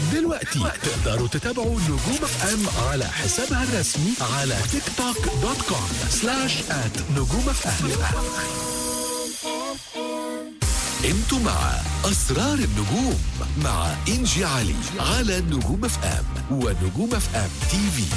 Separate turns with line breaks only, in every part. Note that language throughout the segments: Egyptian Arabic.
دلوقتي تقدروا تتابعوا نجوم اف ام على حسابها الرسمي على تيك توك دوت كوم سلاش ات نجوم اف ام انتوا مع اسرار النجوم مع انجي علي على نجوم اف ام ونجوم اف ام تي في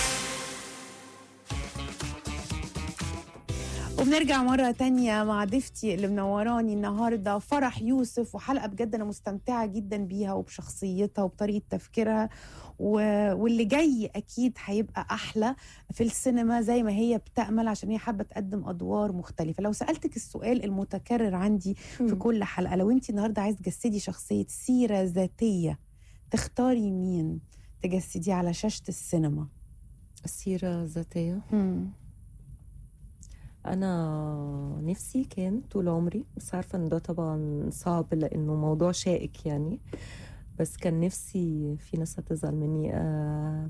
وبنرجع مرة تانية مع ضيفتي اللي منوراني النهاردة فرح يوسف وحلقة بجد أنا مستمتعة جدا بيها وبشخصيتها وبطريقة تفكيرها و... واللي جاي أكيد هيبقى أحلى في السينما زي ما هي بتأمل عشان هي حابة تقدم أدوار مختلفة لو سألتك السؤال المتكرر عندي في كل حلقة لو أنت النهاردة عايز تجسدي شخصية سيرة ذاتية تختاري مين تجسديه على شاشة السينما
السيرة الذاتية أنا نفسي كان طول عمري بس عارفة إن ده طبعا صعب لأنه موضوع شائك يعني بس كان نفسي في ناس هتزعل مني آه،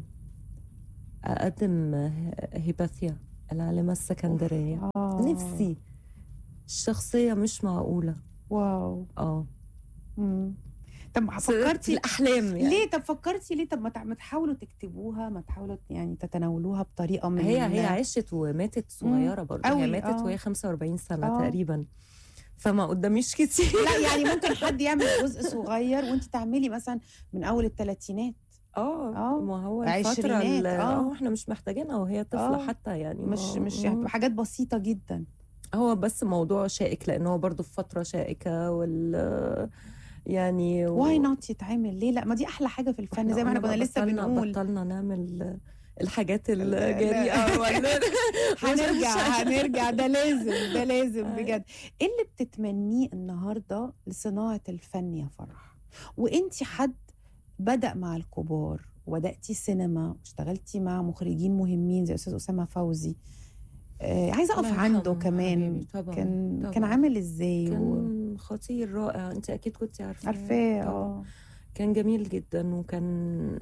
أقدم هيباثيا العالمة السكندرية
آه.
نفسي الشخصية مش معقولة
واو
اه
مم. طب
في
فكرتي
الأحلام يعني
ليه طب فكرتي ليه طب ما تع- ما تحاولوا تكتبوها ما تحاولوا يعني تتناولوها بطريقه من
هي هي عاشت وماتت صغيرة برضه
أوي،
هي ماتت
آه.
وهي 45 سنة
آه.
تقريبا فما قداميش كتير
لا يعني ممكن حد يعمل جزء صغير وانت تعملي مثلا من اول الثلاثينات
اه
آه.
ما هو الفترة
عشرينات،
ال-
آه.
اه احنا مش محتاجينها وهي طفلة
آه.
حتى يعني
مش
ما-
مش
مم.
يعني حاجات بسيطه جدا
هو بس موضوع شائك لأنه هو برضه في فترة شائكة وال يعني و-
واي نوت يتعمل ليه لا ما دي احلى حاجه في الفن زي ما احنا كنا لسه
بطلنا
بنقول
بطلنا نعمل الحاجات
لا.
الجريئة ولا
هنرجع هنرجع ده لازم ده لازم
أيوة.
بجد ايه اللي بتتمنيه النهارده لصناعه الفن يا فرح وانت حد بدا مع الكبار وبداتي سينما واشتغلتي مع مخرجين مهمين زي استاذ اسامه فوزي آه عايزه اقف
الله
عنده
يرحمه
كمان
حبيبي، طبعا
كان
طبعا.
كان عامل ازاي و...
كان خطير رائع انت اكيد كنت عارفه
عارفاه
طبعاً.
اه
كان جميل جدا وكان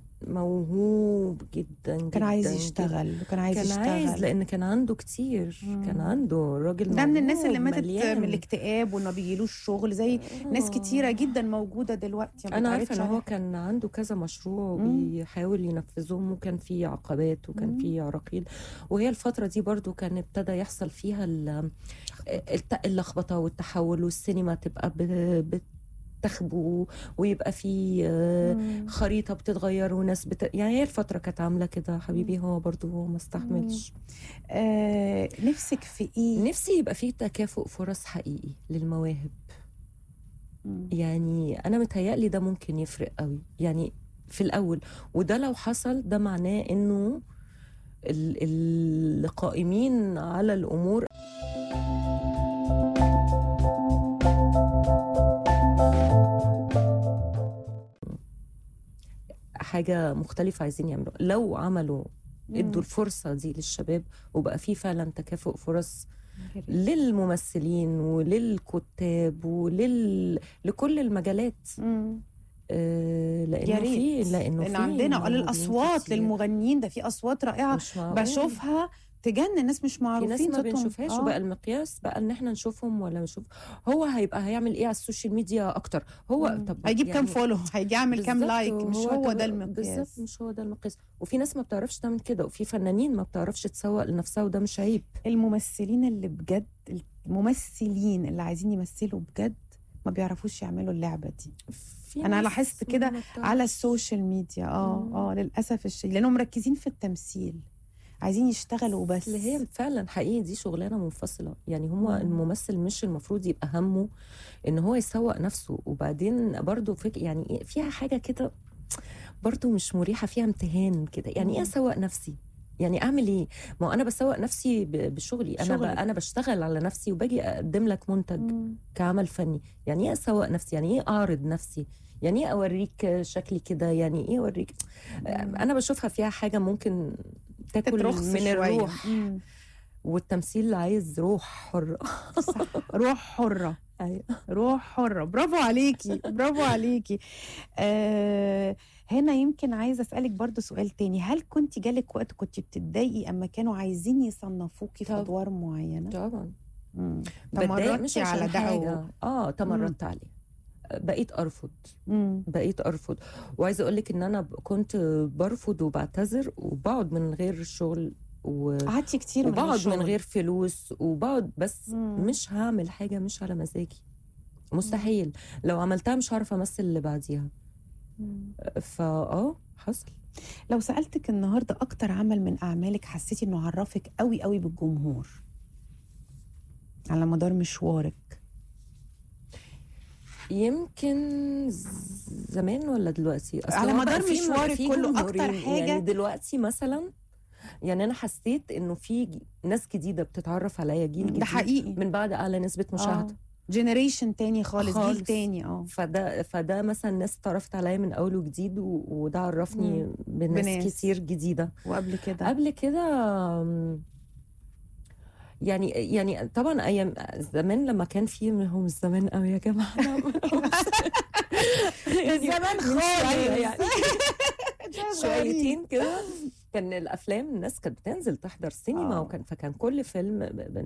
موهوب جدا
كان عايز
جداً
يشتغل وكان عايز
كان
يشتغل
عايز لان كان عنده كتير
مم.
كان عنده راجل
ده من الناس اللي
موهوب،
ماتت
مليان.
من الاكتئاب وما بيجيلوش شغل زي ناس
آه.
كتيره جدا موجوده دلوقتي ما
انا عارفه
بيتعرضش
ان هو
عليها.
كان عنده كذا مشروع
مم.
وبيحاول ينفذهم وكان في عقبات وكان
مم.
في عراقيل وهي الفتره دي برضو كان ابتدى يحصل فيها ال- الت- اللخبطه والتحول والسينما تبقى ب- بتخبو ويبقى في آه،
مم.
خريطه بتتغير وناس بت... يعني هي الفتره كانت عامله كده حبيبي هو برضو هو ما استحملش
آه نفسك في ايه؟
نفسي يبقى في تكافؤ فرص حقيقي للمواهب
مم.
يعني انا متهيألي ده ممكن يفرق قوي يعني في الاول وده لو حصل ده معناه انه ال- القائمين على الامور حاجه مختلفه عايزين يعملوا لو عملوا ادوا الفرصه دي للشباب وبقى في فعلا تكافؤ فرص للممثلين وللكتاب ولل لكل المجالات
مم.
آه، لانه
يا
في
ريت
لانه
لان
في
عندنا
موهوبين
للاصوات
كتير.
للمغنيين ده في اصوات رائعه
مش معقول.
بشوفها تجنن ناس مش
في
معروفين
ناس ما
صوتهم.
بنشوفهاش
آه.
وبقى المقياس بقى ان احنا نشوفهم ولا نشوف هو هيبقى هيعمل ايه على السوشيال ميديا اكتر هو
مم.
طب
هيجيب كام
يعني
فولو هيجي يعمل كام
بالظبط،
لايك مش
وهو
هو
طب-
ده
بالظبط
المقياس
مش هو ده المقياس وفي ناس ما بتعرفش تعمل كده وفي فنانين ما بتعرفش تسوق لنفسها وده مش عيب
الممثلين اللي بجد الممثلين اللي عايزين يمثلوا بجد ما بيعرفوش يعملوا اللعبه دي
في
أنا
ناس
لاحظت كده
ما بتعرفش.
على السوشيال ميديا اه
مم.
اه للاسف الشديد لانهم مركزين في التمثيل عايزين يشتغلوا بس
اللي هي فعلا حقيقي دي شغلانه منفصله يعني هو
مم.
الممثل مش المفروض يبقى همه ان هو يسوق نفسه وبعدين برضو فك يعني إيه- فيها حاجه كده برضو مش مريحه فيها امتهان كده يعني ايه
مم.
اسوق نفسي يعني اعمل ايه ما هو انا بسوق نفسي ب- بشغلي انا ب...
شغلك.
انا بشتغل على نفسي وباجي اقدم لك منتج
مم.
كعمل فني يعني ايه اسوق نفسي يعني ايه اعرض نفسي يعني ايه اوريك شكلي كده يعني ايه اوريك انا بشوفها فيها حاجه ممكن تاكل
تترخص
من
شوية.
الروح
مم.
والتمثيل عايز روح حرة
صح روح حره
ايوه
روح حرة برافو عليكي برافو عليكي آه هنا يمكن عايزة أسألك برضو سؤال تاني هل كنت جالك وقت كنت بتتضايقي أما كانوا عايزين يصنفوكي في
طب.
أدوار معينة
طبعا
مم.
بتضايق مش
تمردتي
عشان
على ده
حاجة
و-
اه تمردت عليه بقيت ارفض
مم.
بقيت ارفض وعايزه اقول لك ان انا ب- كنت برفض وبعتذر وبقعد من غير الشغل و...
قعدتي كتير من
وبقعد
الشغل.
من غير فلوس وبقعد بس
مم.
مش هعمل حاجه مش على مزاجي مستحيل لو عملتها مش هعرف امثل اللي بعديها
مم.
فاه حصل
لو سألتك النهاردة أكتر عمل من أعمالك حسيتي إنه عرفك قوي قوي بالجمهور على مدار مشوارك
يمكن زمان ولا دلوقتي أصل
على
هو
مدار
بقى في-
مشوارك
في
كله أكتر
جمهورين.
حاجة-
يعني دلوقتي مثلا يعني انا حسيت انه في ج- ناس جديده بتتعرف عليا جيل جديد
ده حقيقي
من بعد اعلى نسبه مشاهده
جنريشن تاني خالص, جيل
خالص.
تاني اه
فده فده مثلا ناس اتعرفت عليا من اول وجديد و- وده عرفني
مم.
بناس,
بناس.
كتير جديده
وقبل كده
قبل كده آم، يعني يعني طبعا ايام زمان لما كان في هو مش زمان قوي يا جماعه يعني
زمان
من
خالص.
شوية يعني
صغيرين.
شويتين كده كان الافلام الناس كانت بتنزل تحضر سينما
آه.
وكان فكان كل فيلم ب-